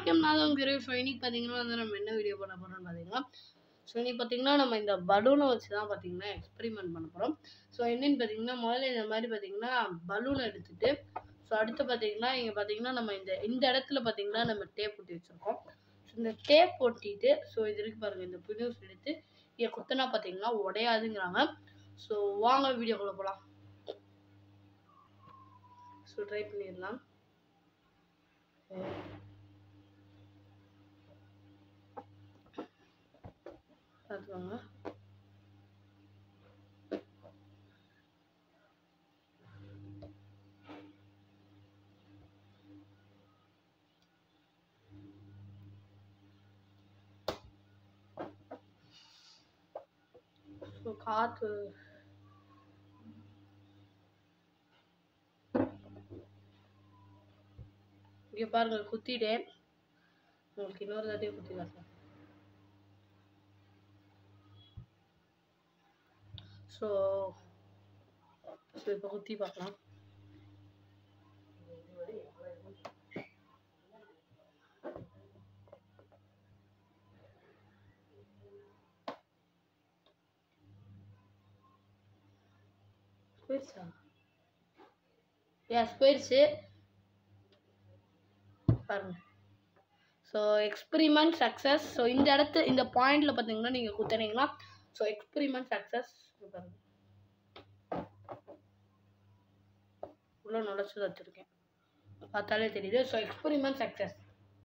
வணக்கம் நான் தான் உங்கள் ஸோ இன்னைக்கு பார்த்தீங்கன்னா வந்து நம்ம என்ன வீடியோ பண்ண போகிறோம்னு பார்த்தீங்கன்னா ஸோ இன்னைக்கு பார்த்தீங்கன்னா நம்ம இந்த பலூனை வச்சு தான் பார்த்தீங்கன்னா எக்ஸ்பெரிமெண்ட் பண்ண போகிறோம் ஸோ என்னன்னு பார்த்தீங்கன்னா முதல்ல இந்த மாதிரி பார்த்தீங்கன்னா பலூனை எடுத்துட்டு ஸோ அடுத்து பார்த்தீங்கன்னா இங்கே பார்த்தீங்கன்னா நம்ம இந்த இந்த இடத்துல பார்த்தீங்கன்னா நம்ம டேப் ஒட்டி வச்சுருக்கோம் ஸோ இந்த டேப் ஒட்டிட்டு ஸோ இது இருக்கு பாருங்கள் இந்த புதுசு எடுத்து இங்கே குத்தினா பார்த்தீங்கன்னா உடையாதுங்கிறாங்க ஸோ வாங்க வீடியோக்குள்ளே போகலாம் ஸோ ட்ரை பண்ணிடலாம் பார்த்துக்கோங்க ஸோ காற்று இங்கே பாருங்க குத்திட்டேன் உங்களுக்கு இன்னொரு தாட்டியே குத்தி காட்டுறேன் ஸோ ஸோ இப்போ குத்தி பார்க்கலாம் போயிடுச்சா எஸ் போயிடுச்சு பாருங்க ஸோ எக்ஸ்பிரிமெண்ட் சக்ஸஸ் ஸோ இந்த இடத்து இந்த பாயிண்டில் பார்த்தீங்கன்னா நீங்கள் குத்துனீங்கன்னா ஸோ எக்ஸ்பிரிமெண்ட் சக்ஸஸ் பாருங்க உள்ள நுழைச்சு வச்சுருக்கேன் பார்த்தாலே தெரியுது ஸோ எக்ஸ்பிரிமெண்ட் சக்ஸஸ்